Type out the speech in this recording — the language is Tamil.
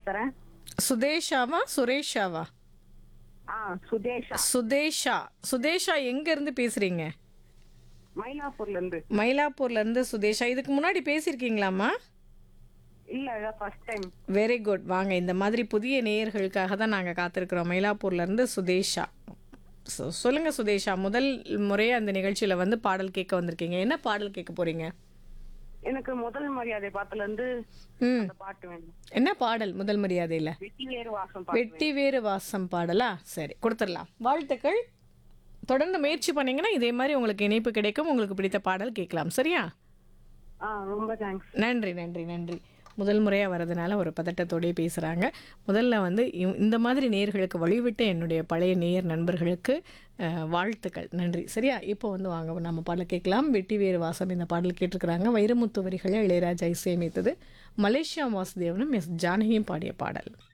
பேசுறேன் சுதேஷாவா சுரேஷாவா ஆ சுதேஷா சுதேஷா சுதேஷா எங்க இருந்து பேசுறீங்க மயிலாப்பூர்ல இருந்து மயிலாப்பூர்ல இருந்து சுதேஷா இதுக்கு முன்னாடி பேசியிருக்கீங்களாம்மா இல்ல இதான் ஃபர்ஸ்ட் டைம் வெரி குட் வாங்க இந்த மாதிரி புதிய நேயர்களுக்காக தான் நாங்கள் காத்திருக்கிறோம் மயிலாப்பூர்ல இருந்து சுதேஷா சொ- சொல்லுங்க சுதேஷா முதல் முறையா அந்த நிகழ்ச்சியில வந்து பாடல் கேட்க வந்திருக்கீங்க என்ன பாடல் கேட்க போறீங்க எனக்கு முதல் மரியாதை பாட்டுல இருந்து ம் அந்த பாட்டு வேணும் என்ன பாடல் முதல் மரியாதையில வெட்டி வேறு வாசம் பாட்டு வெட்டி வேறு வாசம் பாடலா சரி கொடுத்துடலாம் வாழ்த்துக்கள் தொடர்ந்து முயற்சி பண்ணீங்கன்னா இதே மாதிரி உங்களுக்கு இணைப்பு கிடைக்கும் உங்களுக்கு பிடித்த பாடல் கேட்கலாம் சரியா ஆ ரொம்ப தேங்க்ஸ் நன்றி நன்றி நன்றி முதல் முறையாக வரதுனால ஒரு பதட்டத்தோடயே பேசுகிறாங்க முதல்ல வந்து இவ்- இந்த மாதிரி நேயர்களுக்கு வழிவிட்ட என்னுடைய பழைய நேயர் நண்பர்களுக்கு அஹ், வாழ்த்துக்கள் நன்றி சரியா இப்போ வந்து வாங்க நம்ம பாடல் கேட்கலாம் வெட்டி வேறு வாசம் இந்த பாடல் கேட்டிருக்கிறாங்க வைரமுத்து வரிகளை இளையராஜா இசையமைத்தது மலேசியா வாசுதேவனும் எஸ் ஜானகியும் பாடிய பாடல்